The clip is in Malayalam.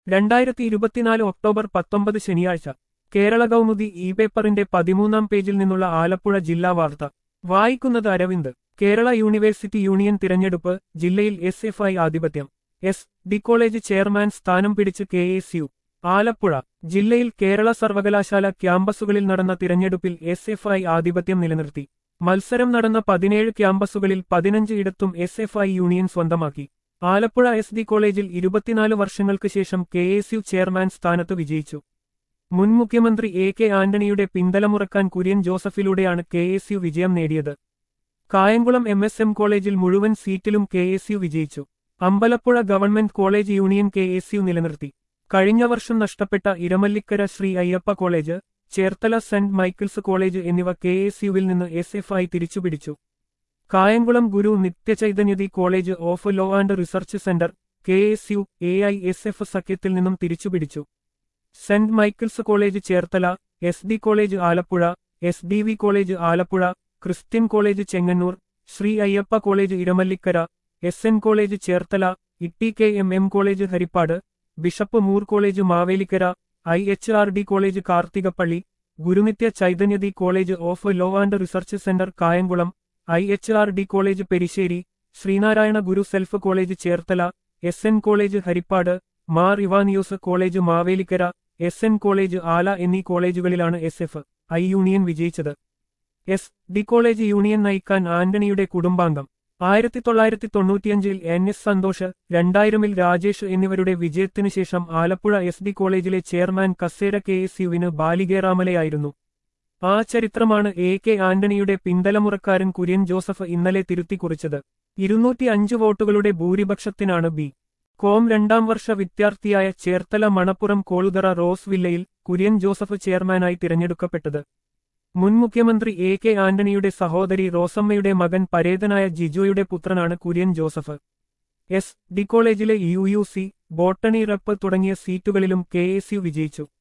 രണ്ടായിരത്തി ഇരുപത്തിനാല് ഒക്ടോബർ പത്തൊമ്പത് ശനിയാഴ്ച കേരള കൗമുദി ഇ പേപ്പറിന്റെ പതിമൂന്നാം പേജിൽ നിന്നുള്ള ആലപ്പുഴ ജില്ലാ വാർത്ത വായിക്കുന്നത് അരവിന്ദ് കേരള യൂണിവേഴ്സിറ്റി യൂണിയൻ തിരഞ്ഞെടുപ്പ് ജില്ലയിൽ എസ് എഫ് ഐ ആധിപത്യം എസ് ഡി കോളേജ് ചെയർമാൻ സ്ഥാനം പിടിച്ച് കെ എസ് യു ആലപ്പുഴ ജില്ലയിൽ കേരള സർവകലാശാല ക്യാമ്പസുകളിൽ നടന്ന തിരഞ്ഞെടുപ്പിൽ എസ് എഫ് ഐ ആധിപത്യം നിലനിർത്തി മത്സരം നടന്ന പതിനേഴ് ക്യാമ്പസുകളിൽ പതിനഞ്ച് ഇടത്തും എസ് എഫ് ഐ യൂണിയൻ സ്വന്തമാക്കി ആലപ്പുഴ എസ് ഡി കോളേജിൽ ഇരുപത്തിനാല് വർഷങ്ങൾക്ക് ശേഷം കെ എസ് യു ചെയർമാൻ സ്ഥാനത്ത് വിജയിച്ചു മുൻ മുഖ്യമന്ത്രി എ കെ ആന്റണിയുടെ പിന്തലമുറക്കാൻ കുര്യൻ ജോസഫിലൂടെയാണ് കെ എസ് യു വിജയം നേടിയത് കായംകുളം എം എസ് എം കോളേജിൽ മുഴുവൻ സീറ്റിലും കെ എസ് യു വിജയിച്ചു Ambalappuzha government college union K S U നിലനിർത്തി കഴിഞ്ഞ വർഷം നഷ്ടപ്പെട്ട Iramallikkara Sree Ayyappa college Cherthala Saint Michael's college എന്നിവ കെ എസ് യുവിൽ നിന്ന് എസ് എഫ് ഐ തിരിച്ചുപിടിച്ചു Kayamkulam Guru Nithyachaithanyathi college of law and research centre K S U A I S F സഖ്യത്തിൽ നിന്നും തിരിച്ചുപിടിച്ചു Saint Michael's college Cherthala S D college Alappuzha S D V college Alappuzha Christian college Chengannur Sree Ayyappa college Eramallikkara S N college Cherthala T K M M college Haripad Bishop Moore college Mavelikkara I H R D college Karthikappally Gurunithya Chaithanyathi college of law and research centre Kayamkulam I H R D college Perissery Sreenarayana Guru self college Cherthala S N college Haripad Mar Ivanios college Mavelikkara S N college ആല എന്നീ കോളേജുകളിലാണ് എസ് എഫ് ഐ യൂണിയൻ വിജയിച്ചത് എസ് ഡി കോളേജ് യൂണിയൻ നയിക്കാൻ ആന്റണിയുടെ കുടുംബാംഗം ആയിരത്തി തൊള്ളായിരത്തി തൊണ്ണൂറ്റിയഞ്ചിൽ എൻ എസ് സന്തോഷ് രണ്ടായിരമിൽ രാജേഷ് എന്നിവരുടെ വിജയത്തിനു ശേഷം ആലപ്പുഴ എസ് ഡി കോളേജിലെ ചെയർമാൻ കസേര കെ എസ് യുവിന് ബാലികേറാമലയായിരുന്നു ആ ചരിത്രമാണ് എ കെ ആന്റണിയുടെ പിന്തലമുറക്കാരൻ കുര്യൻ ജോസഫ് ഇന്നലെ തിരുത്തിക്കുറിച്ചത് ഇരുന്നൂറ്റി അഞ്ച് വോട്ടുകളുടെ ഭൂരിപക്ഷത്തിനാണ് ബി കോം രണ്ടാം വർഷ വിദ്യാർത്ഥിയായ ചേർത്തല മണപ്പുറം കോളുതറ റോസ് വില്ലയിൽ കുര്യൻ ജോസഫ് ചെയർമാനായി തിരഞ്ഞെടുക്കപ്പെട്ടത് മുൻ മുഖ്യമന്ത്രി എ കെ ആന്റണിയുടെ സഹോദരി റോസമ്മയുടെ മകൻ പരേതനായ ജിജോയുടെ പുത്രനാണ് കുര്യൻ ജോസഫ് എസ് ഡി കോളേജിലെ U U C botany rep തുടങ്ങിയ സീറ്റുകളിലും കെ എസ് യു വിജയിച്ചു